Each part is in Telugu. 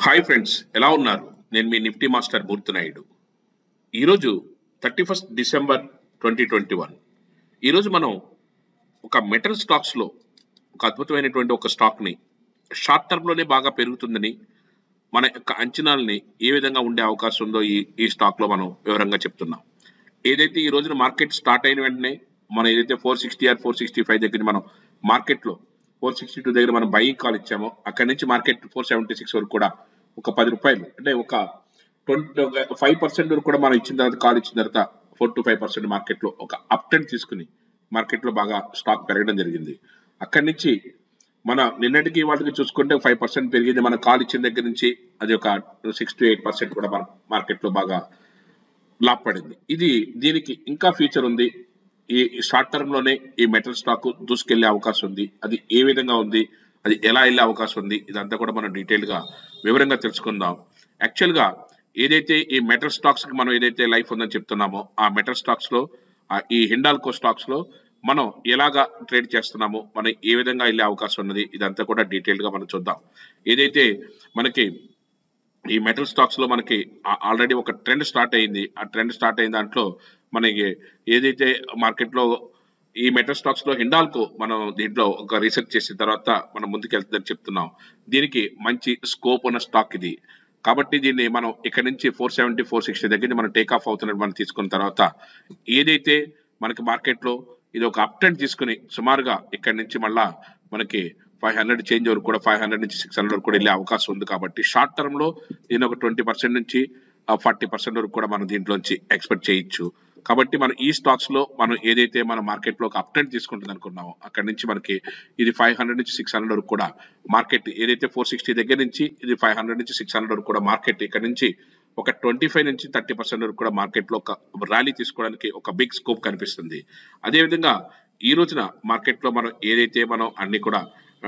హాయ్ ఫ్రెండ్స్ ఎలా ఉన్నారు నేను మీ నిఫ్టీ మాస్టర్ మూర్తినాయుడు ఈరోజు thirty first December twenty twenty one ఈరోజు మనం ఒక మెటల్ స్టాక్స్లో ఒక అద్భుతమైనటువంటి ఒక స్టాక్ని షార్ట్ టర్మ్లోనే బాగా పెరుగుతుందని మన యొక్క అంచనాలని ఏ విధంగా ఉండే అవకాశం ఉందో ఈ ఈ స్టాక్లో మనం వివరంగా చెప్తున్నాం ఏదైతే ఈ రోజున మార్కెట్ స్టార్ట్ అయిన వెంటనే మనం ఏదైతే four sixty or four sixty five దగ్గర మనం మార్కెట్లో ఫోర్ సిక్స్టీ టూ దగ్గర మనం బయింగ్ కాల్ ఇచ్చామో అక్కడి నుంచి మార్కెట్ ఫోర్ సెవెంటీ సిక్స్ వరకు కూడా ఒక పది రూపాయలు అంటే ఒక ట్వంటీ ఫైవ్ పర్సెంట్ వరకు కూడా మనం ఇచ్చిన తర్వాత కాల్ ఇచ్చిన తర్వాత ఫోర్ టు ఫైవ్ పర్సెంట్ మార్కెట్లో ఒక అప్ ట్రెండ్ తీసుకుని మార్కెట్లో బాగా స్టాక్ పెరగడం జరిగింది అక్కడి నుంచి మన నిన్నటికి వాటికి చూసుకుంటే ఫైవ్ పర్సెంట్ పెరిగింది మన కాల్ ఇచ్చిన దగ్గర నుంచి అది ఒక సిక్స్ టు ఎయిట్ పర్సెంట్ కూడా మన మార్కెట్లో బాగా లాభపడింది ఇది దీనికి ఇంకా ఫ్యూచర్ ఉంది ఈ షార్ట్ టర్మ్ లోనే ఈ మెటల్ స్టాక్ దూసుకెళ్లే అవకాశం ఉంది అది ఏ విధంగా ఉంది అది ఎలా వెళ్ళే అవకాశం ఉంది ఇదంతా కూడా మనం డీటెయిల్ గా వివరంగా తెలుసుకుందాం యాక్చువల్ గా ఏదైతే ఈ మెటల్ స్టాక్స్ కి మనం ఏదైతే లైఫ్ ఉందని చెప్తున్నామో ఆ మెటల్ స్టాక్స్ లో ఆ ఈ హిండాల్కో స్టాక్స్ లో మనం ఎలాగా ట్రేడ్ చేస్తున్నామో మనం ఏ విధంగా వెళ్ళే అవకాశం ఉన్నది ఇదంతా కూడా డీటెయిల్ గా మనం చూద్దాం ఏదైతే మనకి ఈ మెటల్ స్టాక్స్ లో మనకి ఆల్రెడీ ఒక ట్రెండ్ స్టార్ట్ అయింది ఆ ట్రెండ్ స్టార్ట్ అయిన దాంట్లో మనకి ఏదైతే మార్కెట్ లో ఈ మెటల్ స్టాక్స్ లో హిండాల్కో మనం దీంట్లో ఒక రీసెర్చ్ చేసిన తర్వాత మనం ముందుకు వెళ్తుందని చెప్తున్నాం దీనికి మంచి స్కోప్ ఉన్న స్టాక్ ఇది కాబట్టి దీన్ని మనం ఇక్కడ నుంచి ఫోర్ సెవెంటీ ఫోర్ సిక్స్టీ దగ్గర మనం టేక్ ఆఫ్ అవుతున్నట్టు మనం తీసుకున్న తర్వాత ఏదైతే మనకి మార్కెట్ లో ఇది ఒక అప్ ట్రెండ్ తీసుకుని సుమారుగా ఇక్కడ నుంచి మళ్ళా మనకి ఫైవ్ హండ్రెడ్ చేంజ్ వరకు కూడా ఫైవ్ హండ్రెడ్ నుంచి సిక్స్ హండ్రెడ్ వరకు కూడా వెళ్ళే అవకాశం ఉంది కాబట్టి షార్ట్ టర్మ్ లో దీని ఒక ట్వంటీ పర్సెంట్ నుంచి ఫార్టీ పర్సెంట్ వరకు కూడా మనం దీంట్లోంచి ఎక్స్పెక్ట్ చేయొచ్చు కాబట్టి మనం ఈ స్టాక్స్ లో మనం ఏదైతే మన మార్కెట్ లో ఒక అప్ ట్రెండ్ తీసుకుంటుంది అనుకున్నామో అక్కడ నుంచి మనకి ఇది ఫైవ్ హండ్రెడ్ నుంచి సిక్స్ హండ్రెడ్ వరకు కూడా మార్కెట్ ఏదైతే ఫోర్ సిక్స్టీ దగ్గర నుంచి ఇది ఫైవ్ హండ్రెడ్ నుంచి సిక్స్ హండ్రెడ్ వరకు కూడా మార్కెట్ ఇక్కడ నుంచి ఒక ట్వంటీ ఫైవ్ నుంచి థర్టీ పర్సెంట్ వరకు కూడా మార్కెట్ లో ఒక ర్యాలీ తీసుకోవడానికి ఒక బిగ్ స్కోప్ కనిపిస్తుంది అదేవిధంగా ఈ రోజున మార్కెట్ లో మనం ఏదైతే మనం అన్ని కూడా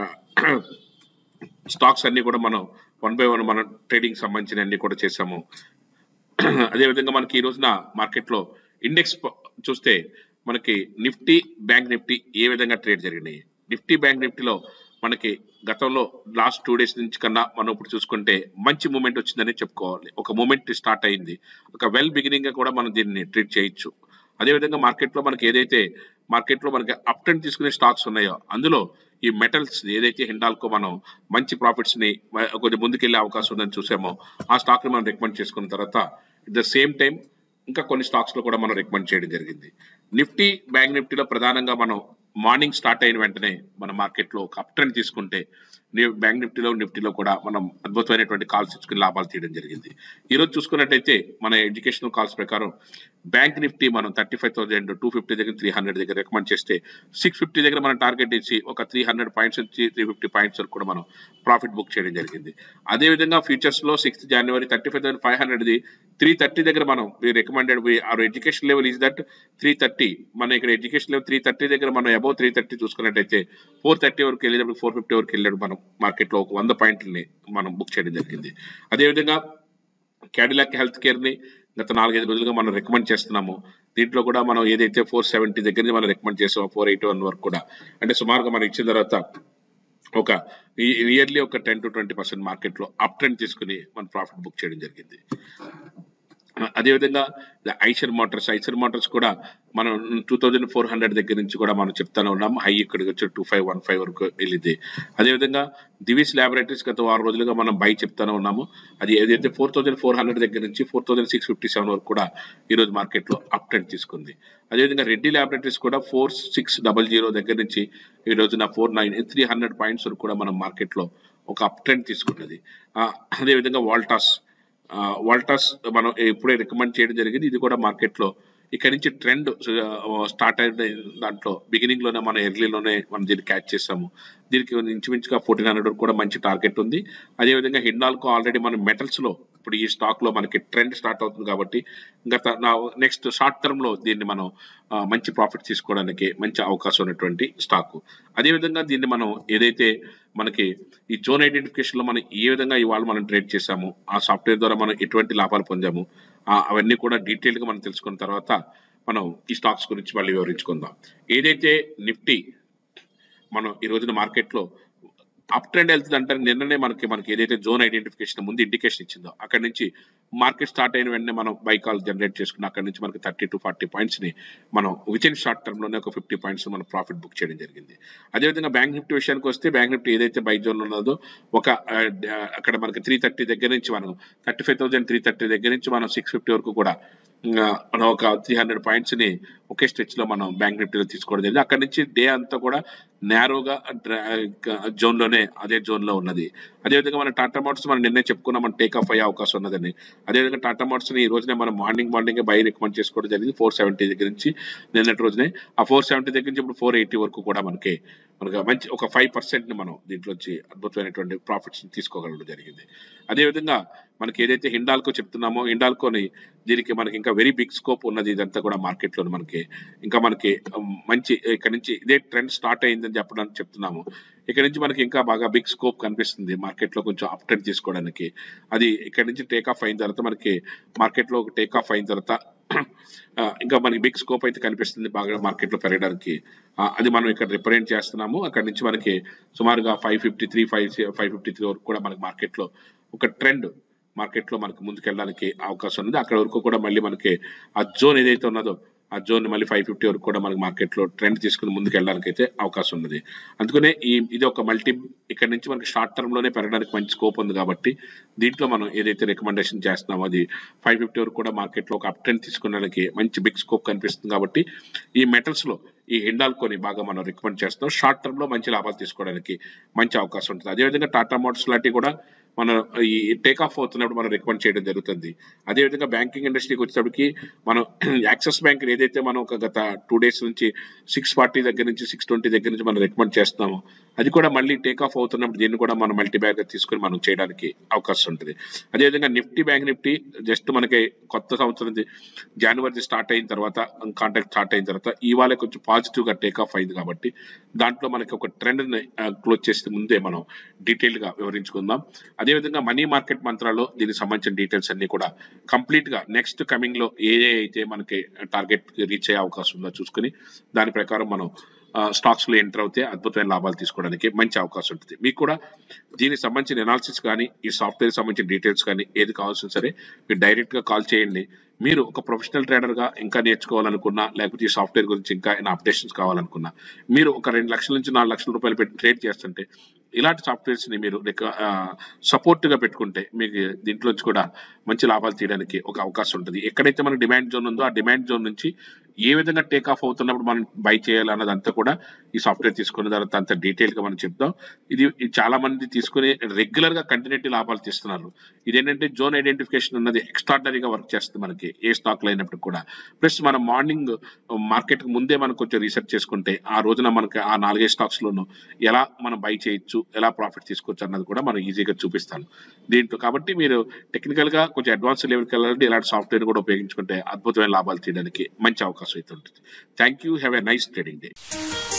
స్టాక్స్ అన్ని కూడా మనం వన్ బై వన్ మనం ట్రేడింగ్ సంబంధించిన అన్ని కూడా చేసాము అదేవిధంగా మనకి ఈ రోజున మార్కెట్ లో ఇండెక్స్ చూస్తే మనకి నిఫ్టీ బ్యాంక్ నిఫ్టీ ఏ విధంగా ట్రేడ్ జరిగినాయి నిఫ్టీ బ్యాంక్ నిఫ్టీలో మనకి గతంలో లాస్ట్ టూ డేస్ నుంచి కన్నా మనం ఇప్పుడు చూసుకుంటే మంచి మూమెంట్ వచ్చిందని చెప్పుకోవాలి ఒక మూమెంట్ స్టార్ట్ అయింది ఒక వెల్ బిగినింగ్ గా కూడా మనం దీన్ని ట్రీట్ చేయొచ్చు అదేవిధంగా మార్కెట్ లో మనకి ఏదైతే మార్కెట్ లో మనకి అప్ ట్రెండ్ తీసుకునే స్టాక్స్ ఉన్నాయో అందులో ఈ మెటల్స్ ఏదైతే హిండాల్కో మనం మంచి ప్రాఫిట్స్ ని కొంచెం ముందుకెళ్లే అవకాశం ఉందని చూసామో ఆ స్టాక్ ని మనం రికమెండ్ చేసుకున్న తర్వాత అట్ ద సేమ్ టైం ఇంకా కొన్ని స్టాక్స్ లో కూడా మనం రికమెండ్ చేయడం జరిగింది నిఫ్టీ బ్యాంక్ నిఫ్టీలో ప్రధానంగా మనం మార్నింగ్ స్టార్ట్ అయిన వెంటనే మన మార్కెట్ లో ఒక అప్ ట్రెండ్ తీసుకుంటే బ్యాంక్ నిఫ్టీలో నిఫ్టీలో కూడా మనం అద్భుతమైనటువంటి కాల్స్ ఇచ్చుకుని లాభాలు తీయడం జరిగింది ఈ రోజు చూసుకున్నట్టయితే మన ఎడ్యుకేషనల్ కాల్స్ ప్రకారం బ్యాంక్ నిఫ్టీ మనం thirty five thousand two fifty దగ్గర త్రీ హండ్రెడ్ దగ్గర రికమెండ్ చేస్తే సిక్స్ ఫిఫ్టీ దగ్గర మనం టార్గెట్ ఇచ్చి ఒక త్రీ హండ్రెడ్ పాయింట్స్ నుంచి త్రీ ఫిఫ్టీ పాయింట్స్ వరకు కూడా మనం ప్రాఫిట్ బుక్ చేయడం జరిగింది అదేవిధంగా ఫ్యూచర్స్ లో sixth January thirty five thousand five hundred three thirty దగ్గర మనం recommended our education level is that three thirty మన ఇక్కడ ఎడ్యుకేషన్ లెవెల్ త్రీ థర్టీ దగ్గర మనం అబౌవ్ త్రీ థర్టీ చూసుకున్నట్టయితే ఫోర్ థర్టీ వరకు వెళ్ళేటప్పుడు ఫోర్ ఫిఫ్టీ వరకు వెళ్ళాడు మనం మార్కెట్ లో ఒక వంద పాయింట్లని మనం బుక్ చేయడం జరిగింది అదేవిధంగా క్యాడిలాక్ హెల్త్ కేర్ ని గత నాలుగైదు రోజులుగా మనం రికమెండ్ చేస్తున్నాము దీంట్లో కూడా మనం ఏదైతే ఫోర్ సెవెంటీ దగ్గర నుంచి మనం రికమెండ్ చేసామో ఫోర్ ఎయిటీ వన్ వరకు కూడా అంటే సుమారుగా మనం ఇచ్చిన తర్వాత ఒక ఇయర్లీ ఒక ten to twenty percent market లో అప్ ట్రెండ్ తీసుకుని మనం ప్రాఫిట్ బుక్ చేయడం జరిగింది అదేవిధంగా ఐసర్ మోటార్స్ ఐసర్ మోటార్స్ కూడా మనం టూ థౌజండ్ ఫోర్ హండ్రెడ్ దగ్గర నుంచి కూడా మనం చెప్తానే ఉన్నాం హై ఇక్కడికి వచ్చి టూ ఫైవ్ వన్ ఫైవ్ వరకు వెళ్ళింది అదేవిధంగా దివిస్ ల్యాబొరేటరీస్ గత వారం రోజులుగా మనం బై చెప్తానే ఉన్నాము అది ఏదైతే ఫోర్ థౌసండ్ ఫోర్ హండ్రెడ్ దగ్గర నుంచి four thousand six fifty seven వరకు కూడా ఈరోజు మార్కెట్లో అప్ ట్రెండ్ తీసుకుంది అదేవిధంగా రెడ్డి ల్యాబొరేటరీస్ కూడా ఫోర్ సిక్స్ డబల్ జీరో దగ్గర నుంచి ఈ రోజున four nine three hundred points వరకు కూడా మనం మార్కెట్లో ఒక అప్ ట్రెండ్ తీసుకున్నది అదేవిధంగా వాల్టాస్ వాల్టాస్ మనం ఇప్పుడే రికమెండ్ చేయడం జరిగింది ఇది కూడా మార్కెట్ లో ఇక్కడ నుంచి ట్రెండ్ స్టార్ట్ అయిన దాంట్లో బిగినింగ్ లోనే మనం ఎర్లీలోనే మనం దీన్ని క్యాచ్ చేసాము దీనికి ఇంచుమించుగా ఫోర్టీన్ హండ్రెడ్ కూడా మంచి టార్గెట్ ఉంది అదేవిధంగా హిండాల్కో ఆల్రెడీ మన మెటల్స్ లో ఇప్పుడు ఈ స్టాక్ లో మనకి ట్రెండ్ స్టార్ట్ అవుతుంది కాబట్టి గత నెక్స్ట్ షార్ట్ టర్మ్ లో దీన్ని మనం మంచి ప్రాఫిట్ తీసుకోవడానికి మంచి అవకాశం ఉన్నటువంటి స్టాక్ అదేవిధంగా దీన్ని మనం ఏదైతే మనకి ఈ జోన్ ఐడెంటిఫికేషన్ లో మనం ఏ విధంగా ఇవాళ మనం ట్రేడ్ చేసాము ఆ సాఫ్ట్వేర్ ద్వారా మనం ఎటువంటి లాభాలు పొందాము అవన్నీ కూడా డీటెయిల్ గా మనం తెలుసుకున్న తర్వాత మనం ఈ స్టాక్స్ గురించి మళ్ళీ వివరించుకుందాం ఏదైతే నిఫ్టీ మనం ఈ రోజున మార్కెట్ లో అప్ ట్రెండ్ వెళ్తుంది అంటే నిన్ననే మనకి మనకి ఏదైతే జోన్ ఐడెంటిఫికేషన్ ముందు ఇండికేషన్ ఇచ్చిందో అక్కడ నుంచి మార్కెట్ స్టార్ట్ అయిన వెంటనే మనం బై కాల్ జనరేట్ చేసుకుని అక్కడ నుంచి మనకి థర్టీ టు ఫార్టీ పాయింట్స్ ని మనం విత్ ఇన్ షార్ట్ టర్మ్ లోనే ఒక ఫిఫ్టీ పాయింట్స్ మనం ప్రాఫిట్ బుక్ చేయడం జరిగింది అదేవిధంగా బ్యాంక్ నిఫ్టీ విషయానికి వస్తే బ్యాంక్ నిఫ్టీ ఏదైతే బై జోన్ ఉన్నదో ఒక ఆ, డ- అక్కడ మనకి త్రీ థర్టీ దగ్గర నుంచి మనం thirty five thousand three thirty దగ్గర నుంచి మనం సిక్స్ ఫిఫ్టీ వరకు కూడా ఇంకా మనం ఒక త్రీ హండ్రెడ్ పాయింట్స్ ని ఒకే స్ట్రెచ్ లో మనం బ్యాంక్ నిఫ్టీలో తీసుకోవడం జరిగింది అక్కడ నుంచి డే అంతా కూడా నేరోగా జోన్ లోనే అదే జోన్ లో ఉన్నది అదేవిధంగా మన టాటా మోటార్స్ మనం నిన్నే చెప్పుకున్నాం మనం టేక్ ఆఫ్ అయ్యే అవకాశం ఉన్నదని అదేవిధంగా టాటా మోటార్స్ ని ఈ రోజునే మనం మార్నింగ్ మార్నింగ్ బై రికమెండ్ చేసుకోవడం జరిగింది ఫోర్ సెవెంటీ దగ్గర నుంచి నిన్నటి రోజునే ఆ ఫోర్ సెవెంటీ దగ్గర నుంచి ఇప్పుడు ఫోర్ ఎయిటీ వరకు కూడా మనకి మనకి మంచి ఒక ఫైవ్ పర్సెంట్ ని మనం దీంట్లోంచి అద్భుతమైనటువంటి ప్రాఫిట్స్ తీసుకోగలడం జరిగింది అదేవిధంగా మనకి ఏదైతే హిండాల్కో చెప్తున్నామో హిండాల్కోని దీనికి మనకి ఇంకా వెరీ బిగ్ స్కోప్ ఉన్నది ఇదంతా కూడా మార్కెట్ లో మనకి ఇంకా మనకి ఉమ్, మంచి ఇక్కడ నుంచి ఇదే ట్రెండ్ స్టార్ట్ అయిందని చెప్పడానికి చెప్తున్నాము ఇక్కడ నుంచి మనకి ఇంకా బాగా బిగ్ స్కోప్ కనిపిస్తుంది మార్కెట్ లో కొంచెం అప్ ట్రెండ్ తీసుకోవడానికి అది ఇక్కడ నుంచి టేక్ ఆఫ్ అయిన తర్వాత మనకి మార్కెట్ లో టేక్ ఆఫ్ అయిన తర్వాత ఆ, ఇంకా మనకి బిగ్ స్కోప్ అయితే కనిపిస్తుంది బాగా మార్కెట్ లో పెరగడానికి ఆ, అది మనం ఇక్కడ రిప్రజెంట్ చేస్తున్నాము అక్కడ నుంచి మనకి సుమారుగా five fifty three five five fifty three వరకు కూడా మనకి మార్కెట్ లో ఒక ట్రెండ్ మార్కెట్ లో మనకి ముందుకెళ్ళడానికి అవకాశం ఉంది అక్కడ వరకు కూడా మళ్ళీ మనకి ఆ జోన్ ఏదైతే ఉన్నదో ఆ జోన్ మళ్ళీ ఫైవ్ ఫిఫ్టీ వరకు కూడా మనకి మార్కెట్ లో ట్రెండ్ తీసుకుని ముందుకు వెళ్ళడానికి అయితే అవకాశం ఉన్నది అందుకనే ఈ ఇది ఒక మల్టీ ఇక్కడ నుంచి మనకి షార్ట్ టర్మ్ లోనే పెరగడానికి మంచి స్కోప్ ఉంది కాబట్టి దీంట్లో మనం ఏదైతే రికమెండేషన్ చేస్తున్నామో అది ఫైవ్ ఫిఫ్టీ వరకు కూడా మార్కెట్ లో ఒక అప్ ట్రెండ్ తీసుకునేదానికి మంచి బిగ్ స్కోప్ కనిపిస్తుంది కాబట్టి ఈ మెటల్స్ లో ఈ హిండాల్కోని బాగా మనం రికమెండ్ చేస్తున్నాం షార్ట్ టర్మ్ లో మంచి లాభాలు తీసుకోవడానికి మంచి అవకాశం ఉంటుంది అదేవిధంగా టాటా మోటార్స్ లాంటివి కూడా మనం ఈ టేక్ ఆఫ్ అవుతున్నప్పుడు మనం రికమెండ్ చేయడం జరుగుతుంది అదేవిధంగా బ్యాంకింగ్ ఇండస్ట్రీకి వచ్చేటప్పటికి మనం యాక్సిస్ బ్యాంక్ ఏదైతే మనం ఒక గత టూ డేస్ నుంచి సిక్స్ ఫార్టీ దగ్గర నుంచి సిక్స్ ట్వంటీ దగ్గర నుంచి మనం రికమెండ్ చేస్తున్నాము అది కూడా మళ్ళీ టేక్ ఆఫ్ అవుతున్నప్పుడు దీన్ని కూడా మనం మల్టీ బ్యాగ్ తీసుకుని మనం చేయడానికి అవకాశం ఉంటుంది అదేవిధంగా నిఫ్టీ బ్యాంక్ నిఫ్టీ జస్ట్ మనకి కొత్త సంవత్సరం జనవరి స్టార్ట్ అయిన తర్వాత కాంటాక్ట్ స్టార్ట్ అయిన తర్వాత ఇవాళ కొంచెం పాజిటివ్ గా టేక్ ఆఫ్ అయింది కాబట్టి దాంట్లో మనకి ఒక ట్రెండ్ క్లోజ్ చేసే ముందే మనం డీటెయిల్ గా వివరించుకుందాం అదేవిధంగా మనీ మార్కెట్ మంత్రాల్లో దీనికి సంబంధించిన డీటెయిల్స్ అన్ని కూడా కంప్లీట్ గా నెక్స్ట్ కమింగ్ లో ఏ ఏ అయితే మనకి టార్గెట్ రీచ్ అయ్యే అవకాశం ఉందో చూసుకుని దాని ప్రకారం మనం స్టాక్స్ లో ఎంటర్ అవుతే అద్భుతమైన లాభాలు తీసుకోవడానికి మంచి అవకాశం ఉంటుంది మీకు కూడా దీనికి సంబంధించిన ఎనాలిసిస్ కానీ ఈ సాఫ్ట్వేర్ సంబంధించిన డీటెయిల్స్ కానీ ఏది కావాల్సిన సరే మీరు డైరెక్ట్ గా కాల్ చేయండి మీరు ఒక ప్రొఫెషనల్ ట్రేడర్ గా ఇంకా నేర్చుకోవాలనుకున్నా లేకపోతే ఈ సాఫ్ట్వేర్ గురించి ఇంకా ఏమైనా అప్డేషన్స్ కావాలనుకున్నా మీరు ఒక రెండు లక్షల నుంచి నాలుగు లక్షల రూపాయలు పెట్టి ట్రేడ్ చేస్తుంటే ఇలాంటి సాఫ్ట్వేర్స్ ని మీరు సపోర్ట్ గా పెట్టుకుంటే మీకు దీంట్లోంచి కూడా మంచి లాభాలు తీయడానికి ఒక అవకాశం ఉంటుంది ఎక్కడైతే మనకి డిమాండ్ జోన్ ఉందో ఆ డిమాండ్ జోన్ నుంచి ఏ విధంగా టేక్ ఆఫ్ అవుతున్నప్పుడు మనం బై చేయాలి అన్నదంతా కూడా ఈ సాఫ్ట్వేర్ తీసుకున్న తర్వాత అంత డీటెయిల్ గా మనం చెప్తాం ఇది ఇది చాలా మంది తీసుకుని రెగ్యులర్ గా కంటిన్యూటీ లాభాలు తీస్తున్నారు ఇదేంటంటే జోన్ ఐడెంటిఫికేషన్ అన్నది ఎక్స్ట్రాడనరీగా వర్క్ చేస్తుంది మనకి ఏ స్టాక్ లో అయినప్పుడు కూడా ప్లస్ మనం మార్నింగ్ మార్కెట్ కు ముందే మనం కొంచెం రీసెర్చ్ చేసుకుంటే ఆ రోజున మనకి ఆ నాలుగైదు స్టాక్స్ లోను ఎలా మనం బై చేయొచ్చు ఎలా ప్రాఫిట్ తీసుకోవచ్చు అన్నది కూడా మనం ఈజీగా చూపిస్తాను దీంట్లో కాబట్టి మీరు టెక్నికల్ గా కొంచెం అడ్వాన్స్ లెవెల్కి వెళ్ళాలంటే ఇలాంటి సాఫ్ట్వేర్ కూడా ఉపయోగించుకుంటే అద్భుతమైన లాభాలు తీయడానికి మంచి అవకాశం అయితే ఉంటుంది thank you have a nice trading day